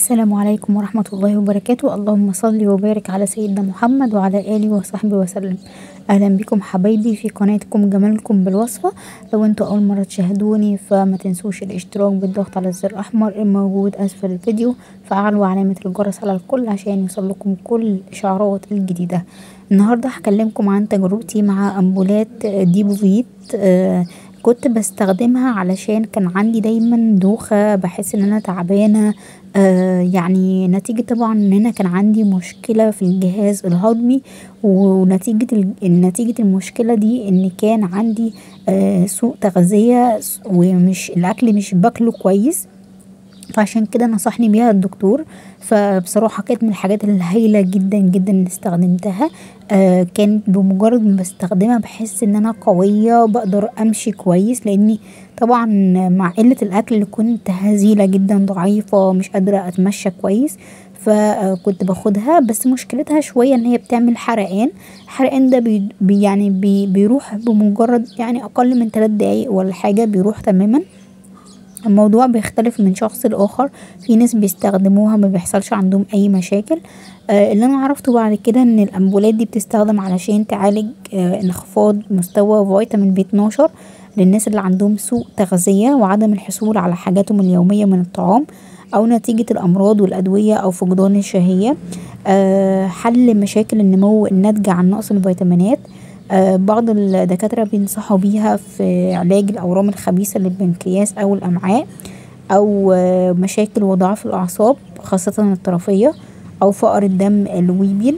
السلام عليكم ورحمة الله وبركاته اللهم صل وبارك على سيدنا محمد وعلى آله وصحبه وسلم اهلا بكم حبايبي في قناتكم جمالكم بالوصفة لو انتوا اول مرة تشاهدوني فما تنسوش الاشتراك بالضغط على الزر الاحمر الموجود اسفل الفيديو فعلوا علامة الجرس على الكل عشان يوصلكم كل الاشعارات الجديدة النهاردة هكلمكم عن تجربتي مع امبولات ديبوفيت آه كنت بستخدمها علشان كان عندي دايما دوخة بحس ان انا تعبانة آه يعني نتيجة طبعا ان انا كان عندي مشكلة في الجهاز الهضمي ونتيجة نتيجة المشكلة دي ان كان عندي آه سوء تغذية ومش الاكل مش باكله كويس فعشان كده نصحني بيها الدكتور فبصراحة كانت من الحاجات الهايلة جدا جدا اللي استخدمتها آه كانت بمجرد ما بستخدمها بحس ان انا قوية بقدر امشي كويس لاني طبعا مع قلة الاكل كنت هزيلة جدا ضعيفة مش قادرة اتمشى كويس فكنت باخدها بس مشكلتها شوية ان هي بتعمل حرقان الحرقان ده بي يعني بي بيروح بمجرد يعني اقل من تلات دقايق ولا حاجة بيروح تماما الموضوع بيختلف من شخص لاخر في ناس بيستخدموها ما بيحصلش عندهم اي مشاكل آه اللي انا عرفته بعد كده ان الامبولات دي بتستخدم علشان تعالج آه انخفاض مستوى فيتامين بي 12 للناس اللي عندهم سوء تغذية وعدم الحصول على حاجاتهم اليومية من الطعام او نتيجة الامراض والادوية او فقدان الشهية آه حل مشاكل النمو الناتجة عن نقص الفيتامينات آه بعض الدكاترة بينصحوا بيها في علاج الأورام الخبيثة للبنكرياس أو الأمعاء أو آه مشاكل وضعف الأعصاب خاصة الطرفية أو فقر الدم الويبل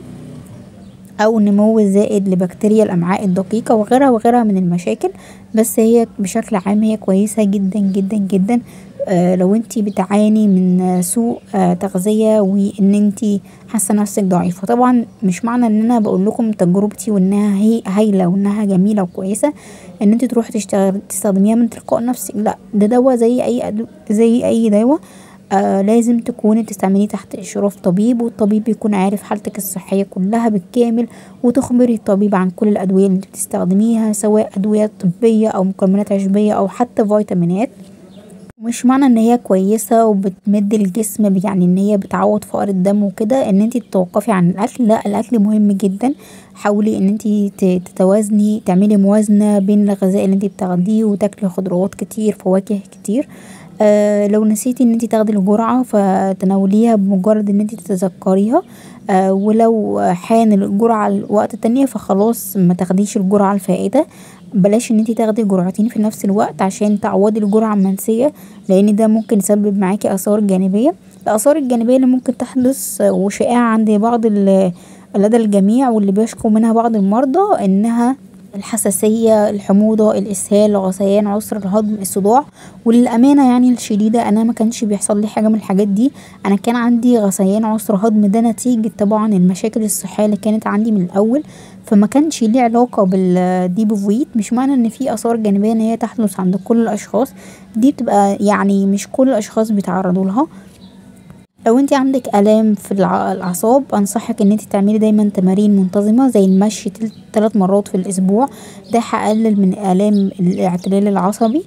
أو النمو الزائد لبكتيريا الأمعاء الدقيقة وغيرها وغيرها من المشاكل بس هي بشكل عام هي كويسة جدا جدا جدا آه لو انتي بتعاني من سوء آه تغذية وان انتي حاسة نفسك ضعيفة طبعا مش معنى ان انا بقول لكم تجربتي وانها هي هايلة وانها جميلة وكويسة ان انتي تروحي تستخدميها من تلقاء نفسك لا ده دواء زي اي زي اي دواء آه لازم تكوني بتستعمليه تحت اشراف طبيب والطبيب يكون عارف حالتك الصحية كلها بالكامل وتخبري الطبيب عن كل الادوية اللي انت بتستخدميها سواء ادوية طبية او مكملات عشبية او حتى فيتامينات مش معنى ان هي كويسة وبتمد الجسم يعني ان هي بتعوض فقر الدم وكده ان انتي تتوقفي عن الاكل لا الاكل مهم جدا حاولي ان انتي تتوازني تعملي موازنة بين الغذاء اللي انتي بتاخديه وتاكلي خضروات كتير فواكه كتير آه لو نسيتي ان انتي تاخدي الجرعة فتناوليها بمجرد ان انتي تتذكريها آه ولو حان الجرعة الوقت التانية فخلاص ما تاخديش الجرعة الفائتة بلاش ان انتي تاخدي جرعتين في نفس الوقت عشان تعوضي الجرعة المنسية لان ده ممكن يسبب معاكي اثار جانبية الاثار الجانبية اللي ممكن تحدث وشائعة عند بعض لدى الجميع واللي بيشكو منها بعض المرضى انها الحساسية الحموضة الإسهال غثيان عسر الهضم الصداع وللأمانة يعني الشديدة أنا ما كانش بيحصل لي حاجة من الحاجات دي أنا كان عندي غثيان عسر هضم ده نتيجة طبعا المشاكل الصحية اللي كانت عندي من الأول فما كانش ليه علاقة بالديبوفيت مش معنى ان في اثار جانبية ان هي تحدث عند كل الاشخاص دي بتبقى يعني مش كل الاشخاص بيتعرضوا لها لو انت عندك الام في الاعصاب انصحك ان انت تعملي دايما تمارين منتظمة زي المشي ثلاث مرات في الاسبوع ده هيقلل من الام الاعتلال العصبي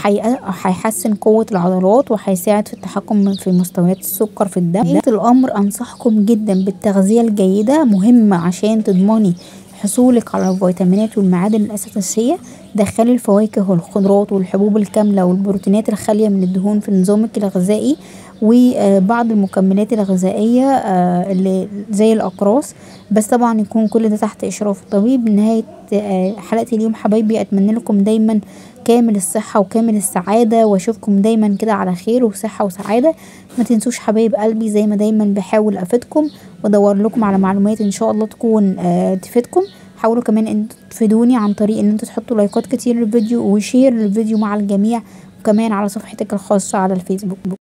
وهيحسن قوة العضلات وهيساعد في التحكم في مستويات السكر في الدم الامر انصحكم جدا بالتغذية الجيدة مهمة عشان تضمني حصولك على الفيتامينات والمعادن الأساسية دخلي الفواكه والخضروات والحبوب الكاملة والبروتينات الخالية من الدهون في نظامك الغذائي وبعض المكملات الغذائية اللي زي الأقراص بس طبعا يكون كل ده تحت إشراف الطبيب نهاية حلقة اليوم حبايبي أتمنى لكم دايما كامل الصحة وكامل السعادة واشوفكم دايما كده على خير وصحة وسعادة ما تنسوش حبايب قلبي زي ما دايما بحاول افيدكم وادور لكم على معلومات ان شاء الله تكون آه تفيدكم حاولوا كمان ان تفيدوني عن طريق ان انتوا تحطوا لايكات كتير للفيديو وشير للفيديو مع الجميع وكمان على صفحتك الخاصة على الفيسبوك